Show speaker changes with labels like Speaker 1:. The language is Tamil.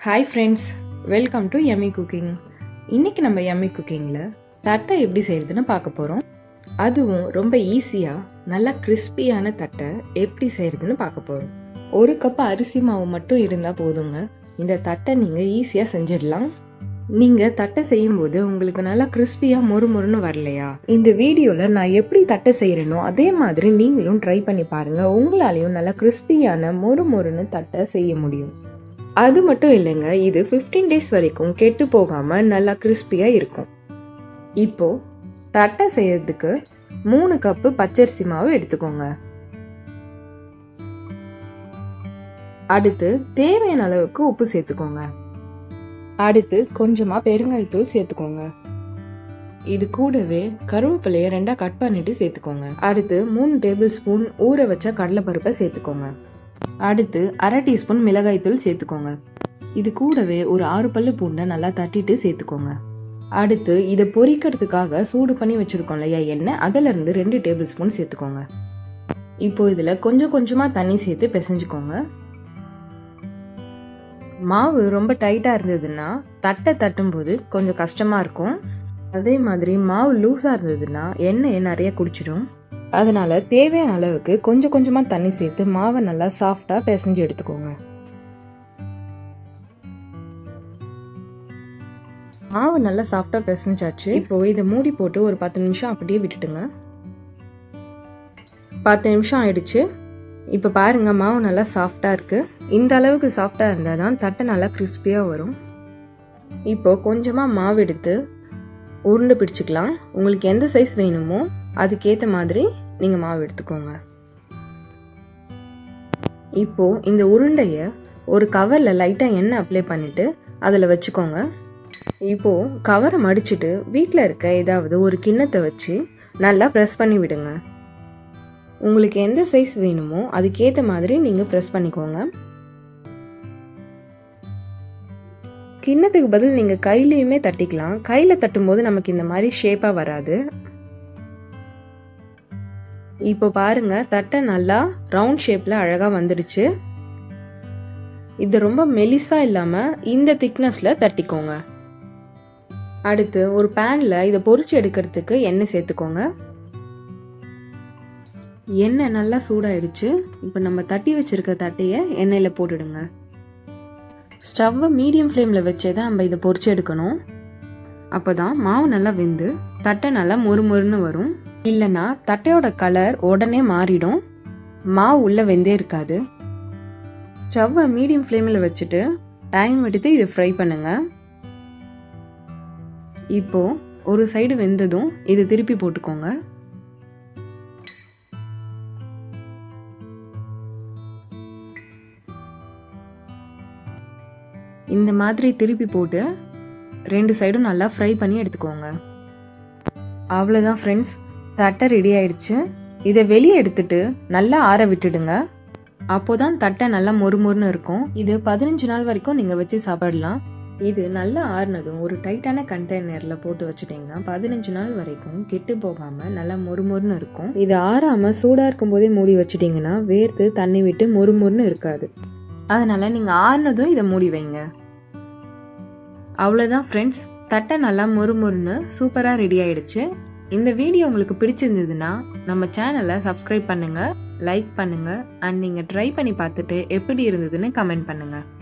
Speaker 1: hi friends welcome to Emmy cooking இன்னைக்கு நம்ம எம்மி குக்கிங்கில் தட்டை எப்படி செய்யறதுன்னு பார்க்க போகிறோம் அதுவும் ரொம்ப ஈஸியாக நல்லா கிறிஸ்பியான தட்டை எப்படி செய்யறதுன்னு பார்க்க போகிறோம் ஒரு கப் அரிசி மாவு மட்டும் இருந்தால் போதுங்க இந்த தட்டை நீங்கள் ஈஸியாக செஞ்சிடலாம் நீங்கள் தட்டை செய்யும்போது உங்களுக்கு நல்லா கிறிஸ்பியாக மொறு மொறுன்னு வரலையா இந்த வீடியோவில் நான் எப்படி தட்டை செய்கிறேனோ அதே மாதிரி நீங்களும் ட்ரை பண்ணி பாருங்கள் உங்களாலையும் நல்லா கிறிஸ்பியான மொறு மொறுன்னு தட்டை செய்ய முடியும் அது மட்டும் இல்லைங்க இது 15 டேஸ் வரைக்கும் கெட்டு போகாமல் நல்லா கிறிஸ்பியாக இருக்கும் இப்போ தட்டை செய்யறதுக்கு மூணு கப்பு பச்சரிசி மாவு எடுத்துக்கோங்க அடுத்து தேவையான அளவுக்கு உப்பு சேர்த்துக்கோங்க அடுத்து கொஞ்சமா பெருங்காயத்தூள் சேர்த்துக்கோங்க இது கூடவே கருவேப்பிலையை ரெண்டா கட் பண்ணிட்டு சேர்த்துக்கோங்க அடுத்து மூணு டேபிள் ஸ்பூன் ஊற வச்ச கடலைப்பருப்பை சேர்த்துக்கோங்க அடுத்து அரை டீஸ்பூன் மிளகாய்த்தூள் சேர்த்துக்கோங்க இது கூடவே ஒரு ஆறு பல்லு பூண்டை நல்லா தட்டிட்டு சேர்த்துக்கோங்க அடுத்து இதை பொரிக்கிறதுக்காக சூடு பண்ணி வச்சிருக்கோம் இல்லையா எண்ணெய் அதுல இருந்து ரெண்டு டேபிள் ஸ்பூன் சேர்த்துக்கோங்க இப்போ இதுல கொஞ்சம் கொஞ்சமா தண்ணி சேர்த்து பிசைஞ்சுக்கோங்க மாவு ரொம்ப டைட்டாக இருந்ததுன்னா தட்டை தட்டும்போது கொஞ்சம் கஷ்டமாக இருக்கும் அதே மாதிரி மாவு லூஸாக இருந்ததுன்னா எண்ணெயை நிறைய குடிச்சிடும் அதனால தேவையான அளவுக்கு கொஞ்சம் கொஞ்சமாக தண்ணி சேர்த்து மாவை நல்லா சாஃப்டாக பிசைஞ்சு எடுத்துக்கோங்க மாவு நல்லா சாஃப்டாக பிசைஞ்சாச்சு இப்போ இதை மூடி போட்டு ஒரு பத்து நிமிஷம் அப்படியே விட்டுட்டுங்க பத்து நிமிஷம் ஆயிடுச்சு இப்போ பாருங்க மாவு நல்லா சாஃப்டாக இருக்குது இந்த அளவுக்கு சாஃப்டாக இருந்தால் தான் தட்டை நல்லா கிறிஸ்பியாக வரும் இப்போ கொஞ்சமாக மாவு எடுத்து உருண்டை பிடிச்சிக்கலாம் உங்களுக்கு எந்த சைஸ் வேணுமோ அதுக்கேற்ற மாதிரி நீங்கள் மாவு எடுத்துக்கோங்க இப்போ இந்த உருண்டையை ஒரு கவரில் லைட்டாக எண்ணெய் அப்ளை பண்ணிவிட்டு அதில் வச்சுக்கோங்க இப்போது கவரை மடிச்சுட்டு வீட்டில் இருக்க ஏதாவது ஒரு கிண்ணத்தை வச்சு நல்லா ப்ரெஸ் பண்ணி விடுங்க உங்களுக்கு எந்த சைஸ் வேணுமோ அதுக்கேற்ற மாதிரி நீங்கள் ப்ரெஸ் பண்ணிக்கோங்க கிண்ணத்துக்கு பதில் நீங்கள் கையிலையுமே தட்டிக்கலாம் கையில் தட்டும்போது நமக்கு இந்த மாதிரி ஷேப்பாக வராது இப்போ பாருங்க தட்டை நல்லா ரவுண்ட் ஷேப்பில் அழகாக வந்துடுச்சு இது ரொம்ப மெலிசாக இல்லாமல் இந்த திக்னஸில் தட்டிக்கோங்க அடுத்து ஒரு பேனில் இதை பொரிச்சு எடுக்கிறதுக்கு எண்ணெய் சேர்த்துக்கோங்க எண்ணெய் நல்லா சூடாயிடுச்சு இப்போ நம்ம தட்டி வச்சிருக்க தட்டையை எண்ணெயில் போட்டுடுங்க ஸ்டவ்வை மீடியம் ஃப்ளேமில் வச்சே தான் நம்ம இதை பொரிச்சு எடுக்கணும் அப்போ தான் மாவு நல்லா வெந்து தட்டை நல்லா மொறு மொறுன்னு வரும் இல்லைன்னா தட்டையோட கலர் உடனே மாறிடும் மாவு உள்ளே வெந்தே இருக்காது ஸ்டவ்வை மீடியம் ஃப்ளேமில் வச்சுட்டு டைம் எடுத்து இதை ஃப்ரை பண்ணுங்க இப்போ ஒரு சைடு வெந்ததும் இதை திருப்பி போட்டுக்கோங்க இந்த மாதிரி திருப்பி போட்டு ரெண்டு சைடும் நல்லா ஃப்ரை பண்ணி எடுத்துக்கோங்க அவ்வளோதான் ஃப்ரெண்ட்ஸ் தட்டை ரெடி ஆயிடுச்சு இதை வெளியே எடுத்துட்டு நல்லா ஆற விட்டுடுங்க அப்போதான் தட்டை நல்லா மொறுமொறுன்னு இருக்கும் இது பதினஞ்சு நாள் வரைக்கும் நீங்கள் வச்சு சாப்பிடலாம் இது நல்லா ஆறுனதும் ஒரு டைட்டான கண்டெய்னரில் போட்டு வச்சுட்டிங்கன்னா பதினஞ்சு நாள் வரைக்கும் கெட்டு போகாமல் நல்லா மொறுமொறுன்னு இருக்கும் இது ஆறாமல் சூடாக இருக்கும் போதே மூடி வச்சிட்டிங்கன்னா வேர்த்து தண்ணி விட்டு மொறுமொறுன்னு இருக்காது அதனால் நீங்கள் ஆறுனதும் இதை மூடி வைங்க அவ்வளோதான் ஃப்ரெண்ட்ஸ் தட்டை நல்லா மொறுமொறுன்னு சூப்பராக ரெடி ஆயிடுச்சு இந்த வீடியோ உங்களுக்கு பிடிச்சிருந்ததுன்னா நம்ம சேனலை சப்ஸ்கிரைப் பண்ணுங்கள் லைக் பண்ணுங்கள் அண்ட் நீங்கள் ட்ரை பண்ணி பார்த்துட்டு எப்படி இருந்ததுன்னு கமெண்ட் பண்ணுங்கள்